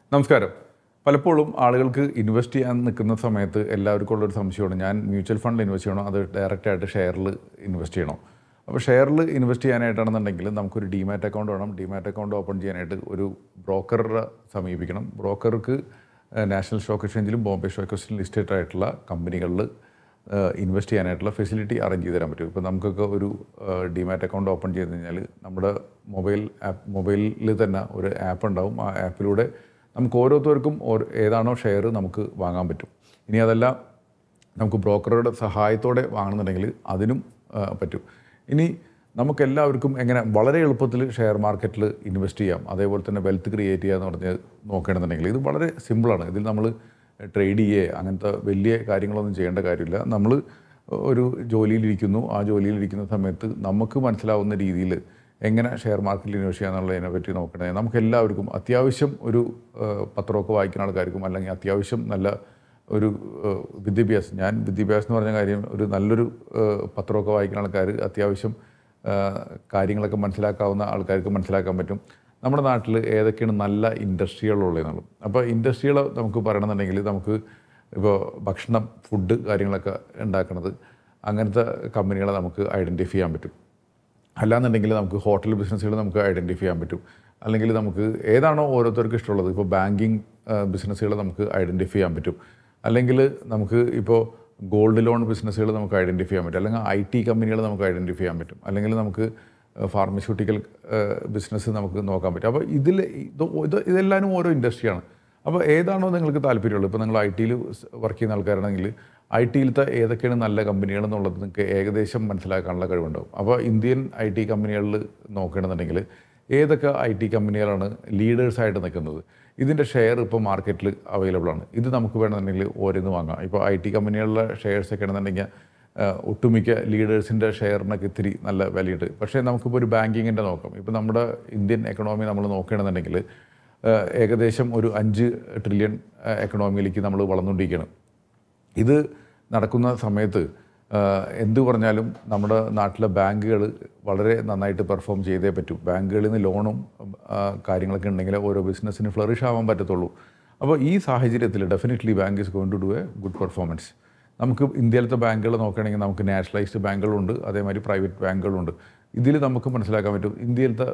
നമസ്കാരം പലപ്പോഴും ആളുകൾക്ക് ഇൻവെസ്റ്റ് ചെയ്യാൻ നിൽക്കുന്ന സമയത്ത് എല്ലാവർക്കും ഉള്ളൊരു സംശയമാണ് ഞാൻ മ്യൂച്വൽ ഫണ്ടിൽ ഇൻവെസ്റ്റ് ചെയ്യണോ അത് ഡയറക്റ്റായിട്ട് ഷെയറിൽ ഇൻവെസ്റ്റ് ചെയ്യണോ അപ്പോൾ ഷെയറിൽ ഇൻവെസ്റ്റ് ചെയ്യാനായിട്ടാണെന്നുണ്ടെങ്കിൽ നമുക്കൊരു ഡിമാറ്റ് അക്കൗണ്ട് വേണം ഡിമാറ്റ് അക്കൗണ്ട് ഓപ്പൺ ചെയ്യാനായിട്ട് ഒരു ബ്രോക്കറെ സമീപിക്കണം ബ്രോക്കർക്ക് നാഷണൽ സ്റ്റോക്ക് എക്സ്ചേഞ്ചിലും ബോംബെ സ്റ്റോക്ക് എക്സ്ചേഞ്ചിലും ലിസ്റ്റഡ് ആയിട്ടുള്ള കമ്പനികളിൽ ഇൻവെസ്റ്റ് ചെയ്യാനായിട്ടുള്ള ഫെസിലിറ്റി അറേഞ്ച് ചെയ്ത് തരാൻ പറ്റും ഇപ്പോൾ നമുക്കൊക്കെ ഒരു ഡിമാറ്റ് അക്കൗണ്ട് ഓപ്പൺ ചെയ്ത് കഴിഞ്ഞാൽ നമ്മുടെ മൊബൈൽ ആപ്പ് മൊബൈലിൽ തന്നെ ഒരു ആപ്പ് ഉണ്ടാവും ആ ആപ്പിലൂടെ നമുക്ക് ഓരോരുത്തർക്കും ഓരോ ഏതാണോ ഷെയർ നമുക്ക് വാങ്ങാൻ പറ്റും ഇനി അതല്ല നമുക്ക് ബ്രോക്കറുടെ സഹായത്തോടെ വാങ്ങുന്നുണ്ടെങ്കിൽ അതിനും ആ, പറ്റും ഇനി നമുക്ക് എല്ലാവർക്കും എങ്ങനെ വളരെ എളുപ്പത്തിൽ ഷെയർ മാർക്കറ്റിൽ ഇൻവെസ്റ്റ് ചെയ്യാം അതേപോലെ തന്നെ വെൽത്ത് ക്രിയേറ്റ് ചെയ്യുക എന്ന് പറഞ്ഞ് നോക്കുകയാണെന്നുണ്ടെങ്കിൽ ഇത് വളരെ സിമ്പിളാണ് ഇതിൽ നമ്മൾ ട്രേഡ് ചെയ്യേ അങ്ങനത്തെ വലിയ കാര്യങ്ങളൊന്നും ചെയ്യേണ്ട കാര്യമില്ല നമ്മൾ ഒരു ജോലിയിലിരിക്കുന്നു ആ ജോലിയിലിരിക്കുന്ന സമയത്ത് നമുക്ക് മനസ്സിലാവുന്ന രീതിയിൽ എങ്ങനെ ഷെയർ മാർക്കറ്റിൽ ഇൻവെസ്റ്റ് ചെയ്യാന്നുള്ളതിനെ പറ്റി നോക്കണേ നമുക്ക് എല്ലാവർക്കും അത്യാവശ്യം ഒരു ആ, പത്രമൊക്കെ വായിക്കുന്ന ആൾക്കാർക്കും അല്ലെങ്കിൽ അത്യാവശ്യം നല്ല ഒരു ഏഹ്, വിദ്യാഭ്യാസം ഞാൻ വിദ്യാഭ്യാസം എന്ന് പറഞ്ഞ കാര്യം ഒരു നല്ലൊരു ഏഹ്, പത്രമൊക്കെ വായിക്കുന്ന ആൾക്കാർ അത്യാവശ്യം ഏഹ്, കാര്യങ്ങളൊക്കെ മനസ്സിലാക്കാവുന്ന ആൾക്കാർക്ക് മനസ്സിലാക്കാൻ പറ്റും നമ്മുടെ നാട്ടിൽ ഏതൊക്കെയാണ് നല്ല ഇൻഡസ്ട്രികളുള്ളതെന്നുള്ളത് അപ്പോൾ ഇൻഡസ്ട്രികൾ നമുക്ക് പറയണമെന്നുണ്ടെങ്കിൽ നമുക്ക് ഇപ്പോൾ ഭക്ഷണം ഫുഡ് കാര്യങ്ങളൊക്കെ ഉണ്ടാക്കുന്നത് അങ്ങനത്തെ കമ്പനികളെ നമുക്ക് ഐഡൻറ്റിഫൈ ചെയ്യാൻ പറ്റും അല്ലാന്നുണ്ടെങ്കിൽ നമുക്ക് ഹോട്ടൽ ബിസിനസ്സുകൾ നമുക്ക് ഐഡൻറ്റിഫൈ ചെയ്യാൻ പറ്റും അല്ലെങ്കിൽ നമുക്ക് ഏതാണോ ഓരോരുത്തർക്ക് ഇഷ്ടമുള്ളത് ഇപ്പോൾ ബാങ്കിങ് ബിസിനസ്സുകൾ നമുക്ക് ഐഡൻറ്റിഫൈ ചെയ്യാൻ പറ്റും അല്ലെങ്കിൽ നമുക്ക് ഇപ്പോൾ ഗോൾഡ് ലോൺ ബിസിനസ്സുകൾ നമുക്ക് ഐഡൻറ്റിഫൈ ചെയ്യാൻ പറ്റും അല്ലെങ്കിൽ ഐ ടി കമ്പനികൾ നമുക്ക് ഐഡൻറ്റിഫൈ ചെയ്യാൻ പറ്റും അല്ലെങ്കിൽ നമുക്ക് ഫാർമസ്യൂട്ടിക്കൽ ബിസിനസ് നമുക്ക് നോക്കാൻ പറ്റും അപ്പോൾ ഇതിൽ ഇത് ഇത് ഇതെല്ലാവരും ഓരോ ഇൻഡസ്ട്രിയാണ് അപ്പോൾ ഏതാണോ നിങ്ങൾക്ക് താല്പര്യമുള്ളത് ഇപ്പോൾ നിങ്ങൾ ഐ ടിയിൽ വർക്ക് ചെയ്യുന്ന ആൾക്കാരാണെങ്കിൽ ഐ ടിയിലത്തെ ഏതൊക്കെയാണ് നല്ല കമ്പനികൾ എന്നുള്ളത് നിങ്ങൾക്ക് ഏകദേശം മനസ്സിലാക്കാനുള്ള കഴിവുണ്ടാവും അപ്പോൾ ഇന്ത്യൻ ഐ ടി കമ്പനികളിൽ നോക്കുകയാണെന്നുണ്ടെങ്കിൽ ഏതൊക്കെ ഐ ടി കമ്പനികളാണ് ലീഡേഴ്സായിട്ട് നിൽക്കുന്നത് ഇതിൻ്റെ ഷെയർ ഇപ്പോൾ മാർക്കറ്റിൽ അവൈലബിൾ ആണ് ഇത് നമുക്ക് വേണമെന്നുണ്ടെങ്കിൽ ഓരോന്ന് വാങ്ങാം ഇപ്പോൾ ഐ ടി കമ്പനികളിലെ ഷെയർസ് ഒക്കെ ആണെന്നുണ്ടെങ്കിൽ ആഹ് ഒട്ടുമിക്ക ലീഡേഴ്സിൻ്റെ ഷെയറിനൊക്കെ ഇത്തിരി നല്ല വിലയുണ്ട് പക്ഷേ നമുക്കിപ്പോൾ ഒരു ബാങ്കിങ്ങിൻ്റെ നോക്കാം ഇപ്പോൾ നമ്മുടെ ഇന്ത്യൻ എക്കണോമി നമ്മൾ നോക്കുകയാണെന്നുണ്ടെങ്കിൽ ആഹ് ഏകദേശം ഒരു അഞ്ച് ട്രില്യൺ എക്കണോമിയിലേക്ക് നമ്മൾ വളർന്നുകൊണ്ടിരിക്കുകയാണ് ഇത് നടക്കുന്ന സമയത്ത് ആഹ് എന്ത് പറഞ്ഞാലും നമ്മുടെ നാട്ടിലെ ബാങ്കുകൾ വളരെ നന്നായിട്ട് പെർഫോം ചെയ്തേ പറ്റൂ ബാങ്കുകളിൽ നിന്ന് ലോണും ആഹ് കാര്യങ്ങളൊക്കെ ഉണ്ടെങ്കിൽ ഓരോ ബിസിനസ്സിന് ഫ്ലറിഷ് ആവാൻ പറ്റത്തുള്ളൂ അപ്പോൾ ഈ സാഹചര്യത്തിൽ definitely bank is going to do a good performance നമുക്ക് ഇന്ത്യയിലത്തെ ബാങ്കുകൾ നോക്കുകയാണെങ്കിൽ നമുക്ക് നാഷണലൈസ്ഡ് ബാങ്കുകളുണ്ട് അതേമാതിരി പ്രൈവറ്റ് ബാങ്കുകളുണ്ട് ഇതിൽ നമുക്ക് മനസ്സിലാക്കാൻ പറ്റും ഇന്ത്യയിലത്തെ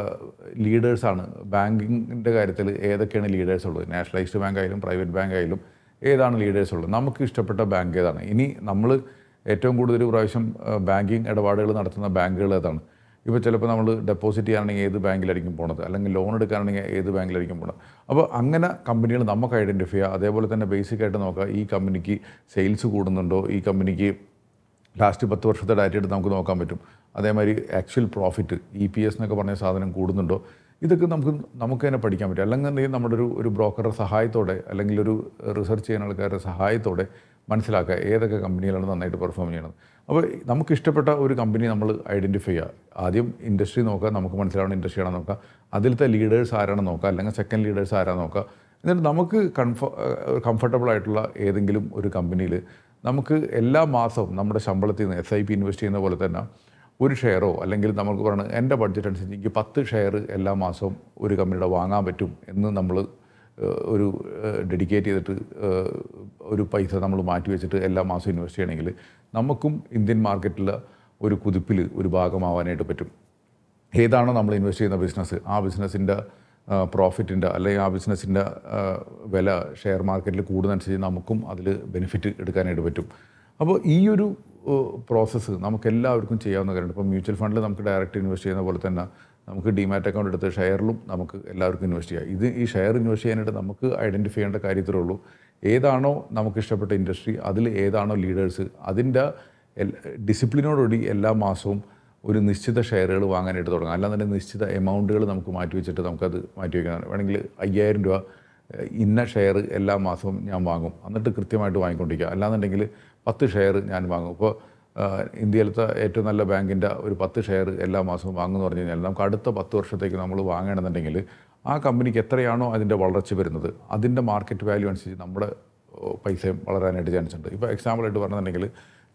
ലീഡേഴ്സാണ് ബാങ്കിങ്ങിൻ്റെ കാര്യത്തിൽ ഏതൊക്കെയാണ് ലീഡേഴ്സ് ഉള്ളത് നാഷണലൈസ്ഡ് ബാങ്ക് ആയാലും പ്രൈവറ്റ് ബാങ്ക് ആയാലും ഏതാണ് ലീഡേഴ്സ് ഉള്ളത് നമുക്ക് ഇഷ്ടപ്പെട്ട ബാങ്ക് ഏതാണ് ഇനി നമ്മൾ ഏറ്റവും കൂടുതൽ പ്രാവശ്യം ബാങ്കിങ് ഇടപാടുകൾ നടത്തുന്ന ബാങ്കുകൾ ഏതാണ് ഇപ്പോൾ ചിലപ്പോൾ നമ്മൾ ഡെപ്പോസിറ്റ് ചെയ്യാനാണെങ്കിൽ ഏത് ബാങ്കിലായിരിക്കും പോണത് അല്ലെങ്കിൽ ലോൺ എടുക്കാനാണെങ്കിൽ ഏത് ബാങ്കിലായിരിക്കും പോണത് അപ്പോൾ അങ്ങനെ കമ്പനികൾ നമുക്ക് ഐഡൻറ്റിഫൈ ചെയ്യുക അതേപോലെ തന്നെ ബേസിക് ആയിട്ട് നോക്കുക ഈ കമ്പനിക്ക് സെയിൽസ് കൂടുന്നുണ്ടോ ഈ കമ്പനിക്ക് ലാസ്റ്റ് പത്ത് വർഷത്തെ ഡാറ്റ എടുത്ത് നമുക്ക് നോക്കാൻ പറ്റും അതേമാതിരി actual profit E P S എന്നൊക്കെ പറഞ്ഞ സാധനം കൂടുന്നുണ്ടോ ഇതൊക്കെ നമുക്ക് നമുക്ക് തന്നെ പഠിക്കാൻ പറ്റും അല്ലെങ്കിൽ നമ്മുടെ ഒരു ഒരു ബ്രോക്കറുടെ സഹായത്തോടെ അല്ലെങ്കിൽ ഒരു റിസർച്ച് ചെയ്യുന്ന ആൾക്കാരുടെ സഹായത്തോടെ മനസ്സിലാക്കുക ഏതൊക്കെ കമ്പനികളാണ് നന്നായിട്ട് പെർഫോം ചെയ്യണത് അപ്പോൾ നമുക്ക് ഇഷ്ടപ്പെട്ട ഒരു കമ്പനി നമ്മൾ ഐഡൻറ്റിഫൈ ചെയ്യുക ആദ്യം ഇൻഡസ്ട്രി നോക്കുക നമുക്ക് മനസ്സിലാവുന്ന ഇൻഡസ്ട്രി ആണെന്ന് നോക്കുക അതിലത്തെ ലീഡേഴ്സ് ആരാണെന്ന് നോക്കുക അല്ലെങ്കിൽ സെക്കൻഡ് ലീഡേഴ്സ് ആരാണെന്ന് നോക്കുക എന്നിട്ട് നമുക്ക് കംഫ കംഫർട്ടബിൾ ആയിട്ടുള്ള ഏതെങ്കിലും ഒരു കമ്പനിയിൽ നമുക്ക് എല്ലാ മാസവും നമ്മുടെ ശമ്പളത്തിൽ നിന്ന് എസ് ഐ പി ഇൻവെസ്റ്റ് ചെയ്യുന്ന പോലെ തന്നെ ഒരു ഷെയറോ അല്ലെങ്കിൽ നമുക്ക് പറയുന്നത് എൻ്റെ ബഡ്ജറ്റ് അനുസരിച്ച് എനിക്ക് പത്ത് ഷെയർ എല്ലാ മാസവും ഒരു കമ്പനിയുടെ വാങ്ങാൻ പറ്റും എന്ന് നമ്മൾ ഏഹ്, ഒരു ഡെഡിക്കേറ്റ് ചെയ്തിട്ട് ഏഹ്, ഒരു പൈസ നമ്മൾ മാറ്റി വെച്ചിട്ട് എല്ലാ മാസവും ഇൻവെസ്റ്റ് ചെയ്യണമെങ്കിൽ നമുക്കും ഇന്ത്യൻ മാർക്കറ്റിൽ ഒരു കുതിപ്പിൽ ഒരു ഭാഗമാവാനായിട്ട് പറ്റും ഏതാണോ നമ്മൾ ഇൻവെസ്റ്റ് ചെയ്യുന്ന ബിസിനസ് ആ ബിസിനസ്സിൻ്റെ പ്രോഫിറ്റിൻ്റെ അല്ലെങ്കിൽ ആ ബിസിനസ്സിൻ്റെ വില ഷെയർ മാർക്കറ്റിൽ കൂടുന്നതനുസരിച്ച് നമുക്കും അതിൽ ബെനിഫിറ്റ് എടുക്കാനായിട്ട് പറ്റും അപ്പോൾ ഈ ഒരു പ്രോസസ്സ് നമുക്ക് എല്ലാവർക്കും ചെയ്യാവുന്ന കാര്യമാണ് ഇപ്പോൾ മ്യൂച്വൽ ഫണ്ടിൽ നമുക്ക് ഡയറക്റ്റ് ഇൻവെസ്റ്റ് ചെയ്യുന്ന പോലെ തന്നെ നമുക്ക് ഡിമാറ്റ് അക്കൗണ്ട് എടുത്ത് ഷെയറിലും നമുക്ക് എല്ലാവർക്കും ഇൻവെസ്റ്റ് ചെയ്യാം ഇത് ഈ ഷെയർ ഇൻവെസ്റ്റ് ചെയ്യാനായിട്ട് നമുക്ക് ഐഡൻറ്റിഫൈ ചെയ്യേണ്ട കാര്യത്തിലേ ഉള്ളൂ ഏതാണോ നമുക്ക് ഇഷ്ടപ്പെട്ട ഇൻഡസ്ട്രി അതിൽ ഏതാണോ ലീഡേഴ്സ് അതിൻ്റെ ഡിസിപ്ലിനോടുകൂടി എല്ലാ മാസവും ഒരു നിശ്ചിത ഷെയറുകൾ വാങ്ങാനായിട്ട് തുടങ്ങാം അല്ലാന്നുണ്ടെങ്കിൽ നിശ്ചിത എമൗണ്ടുകൾ നമുക്ക് മാറ്റി വെച്ചിട്ട് നമുക്കത് മാറ്റി വയ്ക്കണം വേണമെങ്കിൽ അയ്യായിരം രൂപ ഏഹ്, ഇന്ന ഷെയർ എല്ലാ മാസവും ഞാൻ വാങ്ങും എന്നിട്ട് കൃത്യമായിട്ട് വാങ്ങിക്കൊണ്ടിരിക്കുക അല്ലാന്നുണ്ടെങ്കിൽ പത്ത് ഷെയർ ഞാൻ വാങ്ങും ഇപ്പോൾ ആഹ്, ഇന്ത്യയിലത്തെ ഏറ്റവും നല്ല ബാങ്കിൻ്റെ ഒരു പത്ത് ഷെയർ എല്ലാ മാസവും വാങ്ങുമെന്ന് പറഞ്ഞു കഴിഞ്ഞാൽ നമുക്ക് അടുത്ത പത്ത് വർഷത്തേക്ക് നമ്മൾ വാങ്ങണമെന്നുണ്ടെങ്കിൽ ആ കമ്പനിക്ക് എത്രയാണോ അതിൻ്റെ വളർച്ച വരുന്നത് അതിൻ്റെ മാർക്കറ്റ് വാല്യൂ അനുസരിച്ച് നമ്മുടെ ഓ, പൈസയും വളരാനായിട്ട് ചാൻസ് ഉണ്ട് ഇപ്പോൾ എക്സാമ്പിളായിട്ട് പറഞ്ഞിട്ടുണ്ടെങ്കിൽ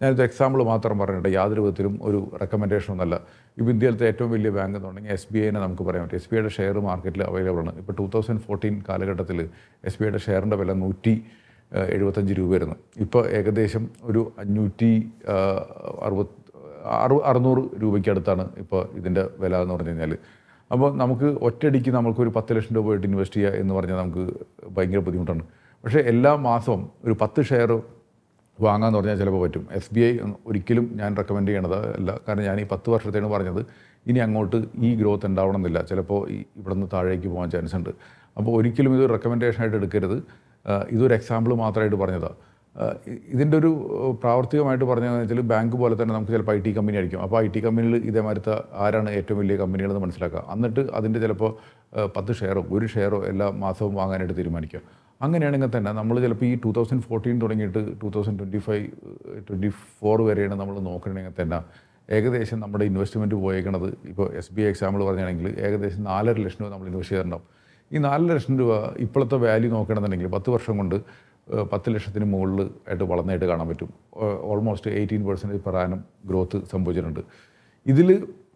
ഞാനിത് എക്സാമ്പിൾ മാത്രം പറഞ്ഞിട്ട് യാതൊരു വിധത്തിലും ഒരു റെക്കമെൻഡേഷൻ ഒന്നല്ല ഇപ്പോൾ ഇന്ത്യയിലത്തെ ഏറ്റവും വലിയ ബാങ്ക് എന്നുണ്ടെങ്കിൽ എസ് ബി ഐനെ നമുക്ക് പറയാൻ പറ്റും എസ് ബി ഐയുടെ ഷെയർ മാർക്കറ്റിൽ അവൈലബിൾ ആണ് ഇപ്പോൾ ടൂ തൗസൻഡ് ഫോർട്ടീൻ കാലഘട്ടത്തിൽ എസ് ബി ഐയുടെ ഷെയറിൻ്റെ വില നൂറ്റി ഏഹ്, എഴുപത്തഞ്ച് രൂപയായിരുന്നു ഇപ്പോൾ ഏകദേശം ഒരു അഞ്ഞൂറ്റി ഏഹ്, അറുപത് അറു അറുന്നൂറ് രൂപയ്ക്ക് അടുത്താണ് ഇപ്പോൾ ഇതിൻ്റെ വില എന്ന് പറഞ്ഞു കഴിഞ്ഞാൽ അപ്പോൾ നമുക്ക് ഒറ്റയടിക്ക് നമുക്കൊരു പത്ത് ലക്ഷം രൂപ ആയിട്ട് ഇൻവെസ്റ്റ് ചെയ്യുക എന്ന് പറഞ്ഞാൽ നമുക്ക് ഭയങ്കര ബുദ്ധിമുട്ടാണ് പക്ഷേ എല്ലാ മാസവും ഒരു പത്ത് ഷെയർ വാങ്ങാന്ന് പറഞ്ഞാൽ ചിലപ്പോൾ പറ്റും എസ് ബി ഐ ഒരിക്കലും ഞാൻ റെക്കമെൻഡ് ചെയ്യണത് അല്ല കാരണം ഞാൻ ഈ പത്ത് വർഷത്തേണ് പറഞ്ഞത് ഇനി അങ്ങോട്ട് ഈ ഗ്രോത്ത് ഉണ്ടാവണമെന്നില്ല ചിലപ്പോൾ ഈ ഇവിടെ നിന്ന് താഴേക്ക് പോകാൻ ചാൻസ് ഉണ്ട് അപ്പോൾ ഒരിക്കലും ഇത് റെക്കമെൻഡേഷൻ ആയിട്ട് എടുക്കരുത് ആ, ഇതൊരു എക്സാമ്പിൾ മാത്രമായിട്ട് പറഞ്ഞതാണ് ഇതിൻ്റെ ഒരു ഏഹ്, പ്രാവർത്തികമായിട്ട് പറഞ്ഞതെന്ന് വെച്ചാൽ ബാങ്ക് പോലെ തന്നെ നമുക്ക് ചിലപ്പോൾ ഐ ടി കമ്പനി ആയിരിക്കും അപ്പോൾ ഐ ടി കമ്പനിയിൽ ഇതേമാതിരത്തെ ആരാണ് ഏറ്റവും വലിയ കമ്പനികളെന്ന് മനസ്സിലാക്കുക എന്നിട്ട് അതിൻ്റെ ചിലപ്പോൾ ഏഹ്, പത്ത് ഷെയറോ ഒരു ഷെയറോ എല്ലാ മാസവും വാങ്ങാനായിട്ട് തീരുമാനിക്കുക അങ്ങനെയാണെങ്കിൽ തന്നെ നമ്മൾ ചിലപ്പോൾ ഈ ടൂ തൗസൻഡ് ഫോർട്ടീൻ തുടങ്ങിയിട്ട് two thousand twenty five twenty four വരെയാണ് നമ്മൾ നോക്കണമെങ്കിൽ തന്നെ ഏകദേശം നമ്മുടെ ഇൻവെസ്റ്റ്മെൻറ്റ് പോയേക്കണത് ഇപ്പോൾ എസ് ബി ഐ എക്സാമ്പിൾ പറയുകയാണെങ്കിൽ ഏകദേശം നാലര ലക്ഷം രൂപ നമ്മൾ ഇൻവെസ്റ്റ് ചെയ്തിട്ടുണ്ടാവും ഈ നാല് ലക്ഷം രൂപ ഇപ്പോഴത്തെ വാല്യൂ നോക്കണമെന്നുണ്ടെങ്കിൽ പത്ത് വർഷം കൊണ്ട് ഏഹ്, പത്ത് ലക്ഷത്തിന് മുകളിൽ ആയിട്ട് വളർന്നതായിട്ട് കാണാൻ പറ്റും almost eighteen percentage per annum growth സംഭവിച്ചിട്ടുണ്ട് ഇതിൽ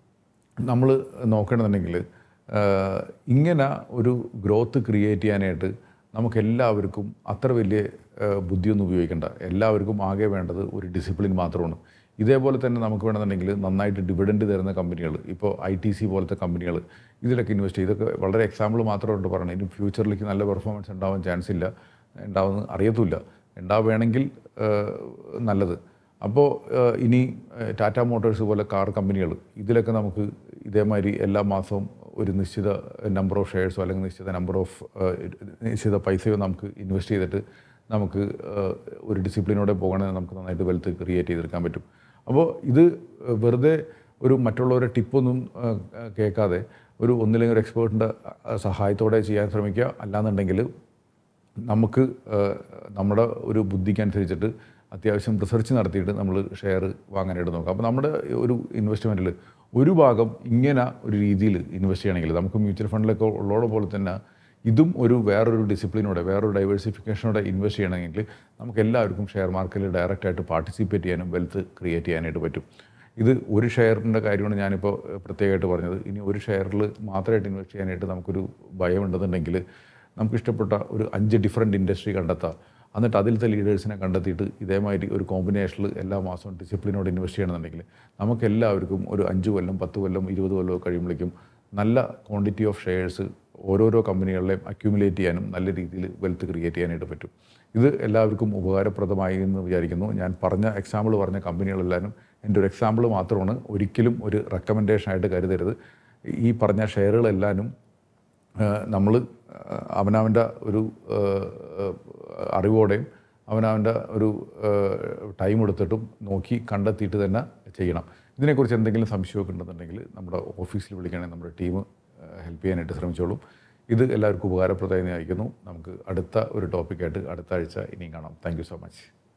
നമ്മൾ നോക്കണമെന്നുണ്ടെങ്കിൽ ആഹ്, ഇങ്ങനെ ഒരു ഗ്രോത്ത് ക്രിയേറ്റ് ചെയ്യാനായിട്ട് നമുക്കെല്ലാവർക്കും അത്ര വലിയ ആഹ്, ബുദ്ധിയൊന്നും ഉപയോഗിക്കേണ്ട എല്ലാവർക്കും ആകെ വേണ്ടത് ഒരു ഡിസിപ്ലിൻ മാത്രമാണ് ഇതേപോലെ തന്നെ നമുക്ക് വേണമെന്നുണ്ടെങ്കിൽ നന്നായിട്ട് ഡിവിഡൻഡ് തരുന്ന കമ്പനികൾ ഇപ്പോൾ ഐ ടി സി പോലത്തെ കമ്പനികൾ ഇതിലൊക്കെ ഇൻവെസ്റ്റ് ചെയ്ത് ഇതൊക്കെ വളരെ എക്സാമ്പിൾ മാത്രമായിട്ട് പറഞ്ഞു ഇനി ഫ്യൂച്ചറിലേക്ക് നല്ല പെർഫോമൻസ് ഉണ്ടാവാൻ ചാൻസ് ഇല്ല ഉണ്ടാവുമെന്ന് അറിയത്തുമില്ല ഉണ്ടാവുകയാണെങ്കിൽ ആഹ്, നല്ലത് അപ്പോൾ ഏഹ്, ഇനി ഏഹ്, ടാറ്റ മോട്ടോഴ്സ് പോലെ കാർ കമ്പനികൾ ഇതിലൊക്കെ നമുക്ക് ഇതേമാതിരി എല്ലാ മാസവും ഒരു നിശ്ചിത നമ്പർ ഓഫ് ഷെയർസോ അല്ലെങ്കിൽ നിശ്ചിത നമ്പർ ഓഫ് നിശ്ചിത പൈസയോ നമുക്ക് ഇൻവെസ്റ്റ് ചെയ്തിട്ട് നമുക്ക് ഏഹ്, ഒരു ഡിസിപ്ലിനോടെ പോകണമെങ്കിൽ നമുക്ക് നന്നായിട്ട് വെൽത്ത് ക്രിയേറ്റ് ചെയ്തെടുക്കാൻ പറ്റും അപ്പോൾ ഇത് വെറുതെ ഒരു മറ്റുള്ളവരുടെ ടിപ്പൊന്നും ഏഹ്, കേൾക്കാതെ ഒരു ഒന്നില്ലെങ്കിൽ ഒരു എക്സ്പേർട്ടിൻ്റെ സഹായത്തോടെ ചെയ്യാൻ ശ്രമിക്കുക അല്ലാന്നുണ്ടെങ്കിൽ നമുക്ക് ഏഹ്, നമ്മുടെ ഒരു ബുദ്ധിക്കനുസരിച്ചിട്ട് അത്യാവശ്യം റിസർച്ച് നടത്തിയിട്ട് നമ്മൾ ഷെയർ വാങ്ങാനായിട്ട് നോക്കാം അപ്പോൾ നമ്മുടെ ഒരു ഇൻവെസ്റ്റ്മെൻറ്റിൽ ഒരു ഭാഗം ഇങ്ങനെ ഒരു രീതിയിൽ ഇൻവെസ്റ്റ് ചെയ്യണമെങ്കിൽ നമുക്ക് മ്യൂച്വൽ ഫണ്ടിലൊക്കെ ഉള്ളതോടെ പോലെ തന്നെ ഇതും ഒരു വേറൊരു ഡിസിപ്ലിനോടെ വേറൊരു ഡൈവേഴ്സിഫിക്കേഷനോടെ ഇൻവെസ്റ്റ് ചെയ്യണമെങ്കിൽ നമുക്ക് എല്ലാവർക്കും ഷെയർ മാർക്കറ്റിൽ ഡയറക്റ്റായിട്ട് പാർട്ടിസിപ്പേറ്റ് ചെയ്യാനും വെൽത്ത് ക്രിയേറ്റ് ചെയ്യാനായിട്ട് പറ്റും ഇത് ഒരു ഷെയറിൻ്റെ കാര്യമാണ് ഞാനിപ്പോൾ പ്രത്യേകമായിട്ട് പറഞ്ഞത് ഇനി ഒരു ഷെയറിൽ മാത്രമായിട്ട് ഇൻവെസ്റ്റ് ചെയ്യാനായിട്ട് നമുക്കൊരു ഭയം ഉണ്ടെന്നുണ്ടെങ്കിൽ നമുക്ക് ഇഷ്ടപ്പെട്ട ഒരു അഞ്ച് ഡിഫറെൻറ്റ് ഇൻഡസ്ട്രി കണ്ടെത്താം എന്നിട്ട് അതിലത്തെ ലീഡേഴ്സിനെ കണ്ടെത്തിയിട്ട് ഇതേമാതിരി ഒരു കോമ്പിനേഷനിൽ എല്ലാ മാസവും ഡിസിപ്ലിനോട് ഇൻവെസ്റ്റ് ചെയ്യണമെന്നുണ്ടെങ്കിൽ നമുക്ക് എല്ലാവർക്കും ഒരു അഞ്ച് കൊല്ലം പത്ത് കൊല്ലം ഇരുപത് കൊല്ലം കഴിയുമ്പോഴേക്കും നല്ല ക്വാണ്ടിറ്റി ഓഫ് ഷെയർസ് ഓരോരോ കമ്പനികളിലെയും അക്യൂമുലേറ്റ് ചെയ്യാനും നല്ല രീതിയിൽ വെൽത്ത് ക്രിയേറ്റ് ചെയ്യാനായിട്ട് പറ്റും ഇത് എല്ലാവർക്കും ഉപകാരപ്രദമായി എന്ന് വിചാരിക്കുന്നു ഞാൻ പറഞ്ഞ എക്സാമ്പിൾ പറഞ്ഞ കമ്പനികളെല്ലാവരും എൻ്റെ ഒരു എക്സാമ്പിൾ മാത്രമാണ് ഒരിക്കലും ഒരു റെക്കമെൻഡേഷനായിട്ട് കരുതരുത് ഈ പറഞ്ഞ ഷെയറുകളെല്ലാവരും നമ്മൾ അവനവൻ്റെ ഒരു ഏഹ്, അറിവോടെയും അവനവൻ്റെ ഒരു ടൈം എടുത്തിട്ടും നോക്കി കണ്ടെത്തിയിട്ട് തന്നെ ചെയ്യണം ഇതിനെക്കുറിച്ച് എന്തെങ്കിലും സംശയമൊക്കെ ഉണ്ടെന്നുണ്ടെങ്കിൽ നമ്മുടെ ഓഫീസിൽ വിളിക്കുകയാണെങ്കിൽ നമ്മുടെ ടീം ഹെൽപ്പ് ചെയ്യാനായിട്ട് ശ്രമിച്ചോളും ഇത് എല്ലാവർക്കും ഉപകാരപ്രദമായി അയക്കുന്നു നമുക്ക് അടുത്ത ഒരു ടോപ്പിക്കായിട്ട് അടുത്ത ആഴ്ച ഇനിയും കാണാം താങ്ക് സോ മച്ച്